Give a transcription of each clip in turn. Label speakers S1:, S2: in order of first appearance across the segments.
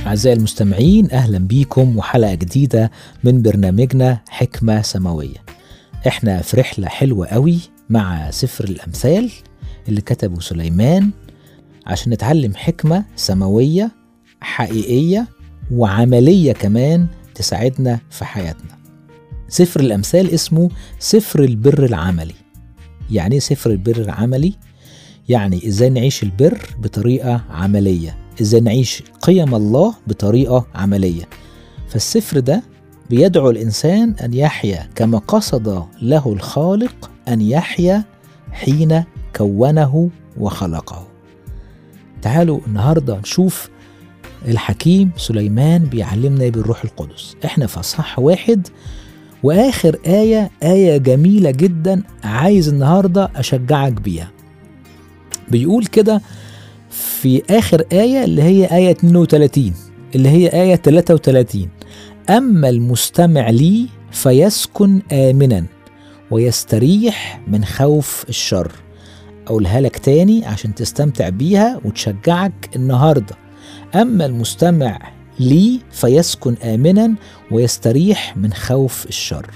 S1: أعزائي المستمعين أهلا بيكم وحلقة جديدة من برنامجنا حكمة سماوية احنا في رحلة حلوة قوي مع سفر الأمثال اللي كتبه سليمان عشان نتعلم حكمة سماوية حقيقية وعملية كمان تساعدنا في حياتنا سفر الأمثال اسمه سفر البر العملي يعني ايه سفر البر العملي؟ يعني ازاي نعيش البر بطريقة عملية ازاي نعيش قيم الله بطريقة عملية فالسفر ده بيدعو الإنسان أن يحيا كما قصد له الخالق أن يحيا حين كونه وخلقه تعالوا النهاردة نشوف الحكيم سليمان بيعلمنا بالروح القدس احنا في اصحاح واحد واخر آية آية جميلة جدا عايز النهاردة اشجعك بيها بيقول كده في آخر آية اللي هي آية 32 اللي هي آية 33 أما المستمع لي فيسكن آمنا ويستريح من خوف الشر أقولها لك تاني عشان تستمتع بيها وتشجعك النهاردة أما المستمع لي فيسكن آمنا ويستريح من خوف الشر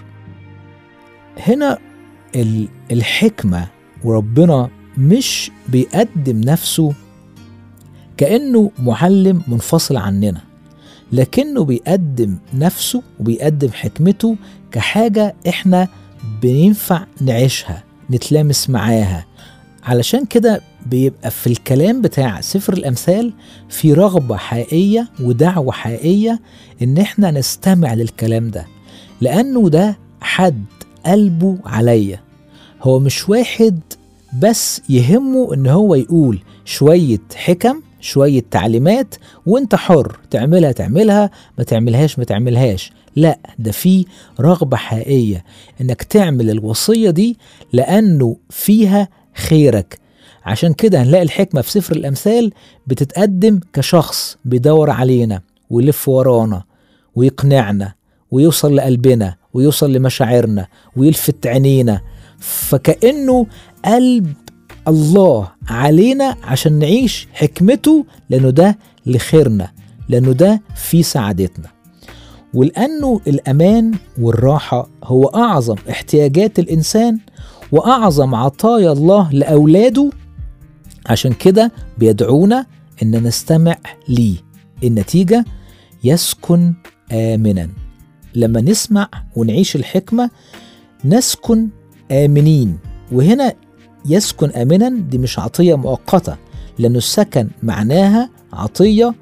S1: هنا الحكمة وربنا مش بيقدم نفسه كأنه معلم منفصل عننا لكنه بيقدم نفسه وبيقدم حكمته كحاجة احنا بينفع نعيشها نتلامس معاها علشان كده بيبقى في الكلام بتاع سفر الأمثال في رغبة حقيقية ودعوة حقيقية إن إحنا نستمع للكلام ده لأنه ده حد قلبه عليا هو مش واحد بس يهمه إن هو يقول شوية حكم شوية تعليمات وانت حر تعملها تعملها ما تعملهاش ما تعملهاش لا ده في رغبة حقيقية انك تعمل الوصية دي لانه فيها خيرك عشان كده هنلاقي الحكمة في سفر الأمثال بتتقدم كشخص بيدور علينا ويلف ورانا ويقنعنا ويوصل لقلبنا ويوصل لمشاعرنا ويلفت عينينا فكأنه قلب الله علينا عشان نعيش حكمته لأنه ده لخيرنا لأنه ده في سعادتنا ولأنه الأمان والراحة هو أعظم احتياجات الإنسان وأعظم عطايا الله لأولاده عشان كده بيدعونا إن نستمع ليه النتيجة يسكن آمنا لما نسمع ونعيش الحكمة نسكن آمنين وهنا يسكن آمنا دي مش عطية مؤقتة لأنه السكن معناها عطية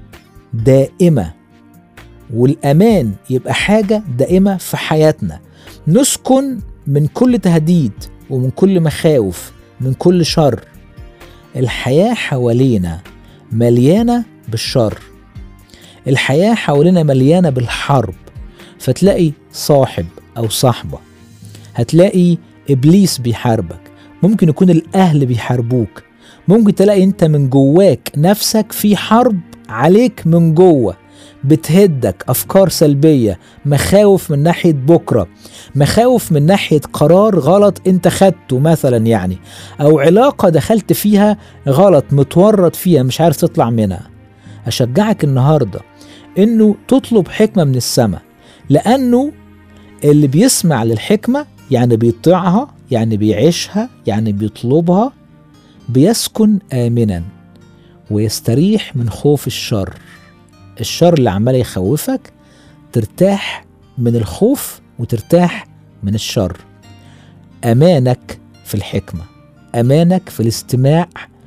S1: دائمة والأمان يبقى حاجة دائمة في حياتنا نسكن من كل تهديد ومن كل مخاوف من كل شر الحياة حوالينا مليانة بالشر الحياة حوالينا مليانة بالحرب فتلاقي صاحب أو صاحبة هتلاقي إبليس بيحاربك ممكن يكون الأهل بيحاربوك ممكن تلاقي أنت من جواك نفسك في حرب عليك من جوه بتهدك أفكار سلبية مخاوف من ناحية بكرة مخاوف من ناحية قرار غلط أنت خدته مثلا يعني أو علاقة دخلت فيها غلط متورط فيها مش عارف تطلع منها أشجعك النهاردة أنه تطلب حكمة من السماء لأنه اللي بيسمع للحكمة يعني بيطيعها يعني بيعيشها يعني بيطلبها بيسكن آمنا ويستريح من خوف الشر الشر اللي عمال يخوفك ترتاح من الخوف وترتاح من الشر امانك في الحكمه امانك في الاستماع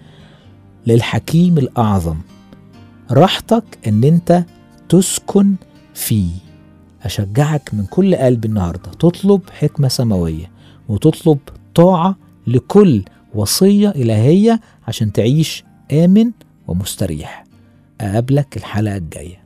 S1: للحكيم الاعظم راحتك ان انت تسكن فيه اشجعك من كل قلب النهارده تطلب حكمه سماويه وتطلب طاعه لكل وصيه الهيه عشان تعيش امن ومستريح أقابلك الحلقة الجاية